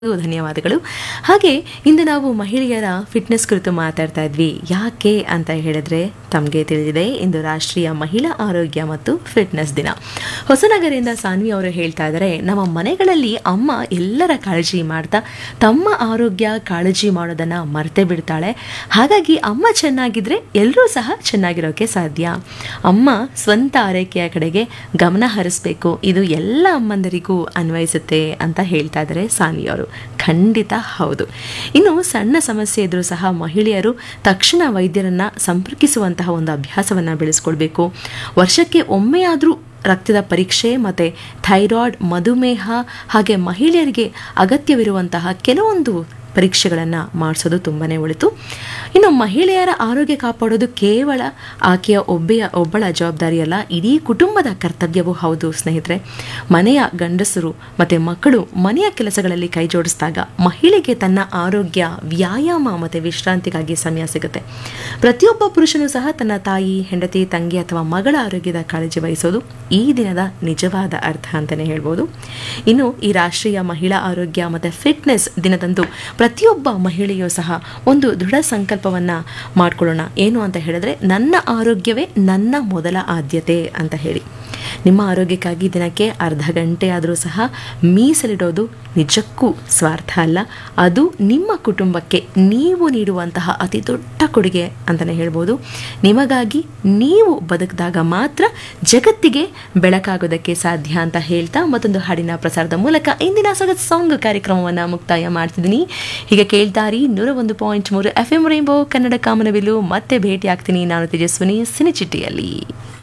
ಧನ್ಯವಾದಗಳು ಹಾಗೆ ಇಂದು ನಾವು ಮಹಿಳೆಯರ ಫಿಟ್ನೆಸ್ ಕುರಿತು ಮಾತಾಡ್ತಾ ಇದ್ವಿ ಯಾಕೆ ಅಂತ ಹೇಳಿದ್ರೆ ತಮಗೆ ತಿಳಿದಿದೆ ಇಂದು ರಾಷ್ಟ್ರೀಯ ಮಹಿಳಾ ಆರೋಗ್ಯ ಮತ್ತು ಫಿಟ್ನೆಸ್ ದಿನ ಹೊಸನಗರದಿಂದ ಸಾನ್ವಿ ಅವರು ಹೇಳ್ತಾ ಇದ್ದಾರೆ ನಮ್ಮ ಮನೆಗಳಲ್ಲಿ ಅಮ್ಮ ಎಲ್ಲರ ಕಾಳಜಿ ಮಾಡ್ತಾ ತಮ್ಮ ಆರೋಗ್ಯ ಕಾಳಜಿ ಮಾಡೋದನ್ನ ಮರ್ತೆ ಬಿಡ್ತಾಳೆ ಹಾಗಾಗಿ ಅಮ್ಮ ಚೆನ್ನಾಗಿದ್ರೆ ಎಲ್ಲರೂ ಸಹ ಚೆನ್ನಾಗಿರೋಕೆ ಸಾಧ್ಯ ಅಮ್ಮ ಸ್ವಂತ ಆರೈಕೆಯ ಕಡೆಗೆ ಗಮನ ಹರಿಸ್ಬೇಕು ಇದು ಎಲ್ಲ ಅಮ್ಮಂದರಿಗೂ ಅನ್ವಯಿಸುತ್ತೆ ಅಂತ ಹೇಳ್ತಾ ಇದ್ದಾರೆ ಸಾನ್ವಿ ಅವರು ಖಂಡಿತ ಹೌದು ಇನ್ನು ಸಣ್ಣ ಸಮಸ್ಯೆ ಇದ್ರೂ ಸಹ ಮಹಿಳೆಯರು ತಕ್ಷಣ ವೈದ್ಯರನ್ನ ಸಂಪರ್ಕಿಸುವಂತಹ ಒಂದು ಅಭ್ಯಾಸವನ್ನ ಬೆಳೆಸ್ಕೊಳ್ಬೇಕು ವರ್ಷಕ್ಕೆ ಒಮ್ಮೆಯಾದರೂ ರಕ್ತದ ಪರೀಕ್ಷೆ ಮತ್ತು ಥೈರಾಯ್ಡ್ ಮಧುಮೇಹ ಹಾಗೆ ಮಹಿಳೆಯರಿಗೆ ಅಗತ್ಯವಿರುವಂತಹ ಕೆಲವೊಂದು ಪರೀಕ್ಷೆಗಳನ್ನು ಮಾಡಿಸೋದು ತುಂಬಾ ಒಳಿತು ಇನ್ನು ಮಹಿಳೆಯರ ಆರೋಗ್ಯ ಕಾಪಾಡೋದು ಕೇವಲ ಆಕೆಯ ಒಬ್ಬೆಯ ಒಬ್ಬಳ ಜವಾಬ್ದಾರಿಯಲ್ಲ ಇಡೀ ಕುಟುಂಬದ ಕರ್ತವ್ಯವೂ ಹೌದು ಸ್ನೇಹಿತರೆ ಮನೆಯ ಗಂಡಸರು ಮತ್ತು ಮಕ್ಕಳು ಮನೆಯ ಕೆಲಸಗಳಲ್ಲಿ ಕೈ ಜೋಡಿಸಿದಾಗ ಮಹಿಳೆಗೆ ತನ್ನ ಆರೋಗ್ಯ ವ್ಯಾಯಾಮ ಮತ್ತು ವಿಶ್ರಾಂತಿಗಾಗಿ ಸಮಯ ಸಿಗುತ್ತೆ ಪ್ರತಿಯೊಬ್ಬ ಪುರುಷನೂ ಸಹ ತನ್ನ ತಾಯಿ ಹೆಂಡತಿ ತಂಗಿ ಅಥವಾ ಮಗಳ ಆರೋಗ್ಯದ ಕಾಳಜಿ ವಹಿಸೋದು ಈ ದಿನದ ನಿಜವಾದ ಅರ್ಥ ಅಂತಲೇ ಹೇಳ್ಬೋದು ಇನ್ನು ಈ ರಾಷ್ಟ್ರೀಯ ಮಹಿಳಾ ಆರೋಗ್ಯ ಮತ್ತು ಫಿಟ್ನೆಸ್ ದಿನದಂದು ಪ್ರತಿಯೊಬ್ಬ ಮಹಿಳೆಯೂ ಸಹ ಒಂದು ದೃಢ ಸಂಕಲ್ಪವನ್ನು ಮಾಡ್ಕೊಳ್ಳೋಣ ಏನು ಅಂತ ಹೇಳಿದ್ರೆ ನನ್ನ ಆರೋಗ್ಯವೇ ನನ್ನ ಮೊದಲ ಆದ್ಯತೆ ಅಂತ ಹೇಳಿ ನಿಮ್ಮ ಆರೋಗ್ಯಕ್ಕಾಗಿ ದಿನಕ್ಕೆ ಅರ್ಧ ಗಂಟೆ ಆದರೂ ಸಹ ಮೀಸಲಿಡೋದು ನಿಜಕ್ಕೂ ಸ್ವಾರ್ಥ ಅಲ್ಲ ಅದು ನಿಮ್ಮ ಕುಟುಂಬಕ್ಕೆ ನೀವು ನೀಡುವಂತಹ ಅತಿ ದೊಡ್ಡ ಕೊಡುಗೆ ಅಂತಲೇ ಹೇಳ್ಬೋದು ನಿಮಗಾಗಿ ನೀವು ಬದುಕಿದಾಗ ಮಾತ್ರ ಜಗತ್ತಿಗೆ ಬೆಳಕಾಗೋದಕ್ಕೆ ಸಾಧ್ಯ ಅಂತ ಹೇಳ್ತಾ ಮತ್ತೊಂದು ಹಾಡಿನ ಪ್ರಸಾರದ ಮೂಲಕ ಇಂದಿನ ಸೊಗತ್ ಸಾಂಗ್ ಕಾರ್ಯಕ್ರಮವನ್ನು ಮುಕ್ತಾಯ ಮಾಡ್ತಿದ್ದೀನಿ ಹೀಗೆ ಕೇಳ್ತಾರಿ ನೂರ ಒಂದು ಪಾಯಿಂಟ್ ಮೂರು ಎಫ್ ಎಂ ರೈಂಬೋ ಕನ್ನಡ ಕಾಮನಬಿಲ್ಲು ಮತ್ತೆ ಭೇಟಿ ಆಗ್ತೀನಿ ನಾನು ತೇಜಸ್ವಿನಿ ಸಿನಿಚಿಟ್ಟಿಯಲ್ಲಿ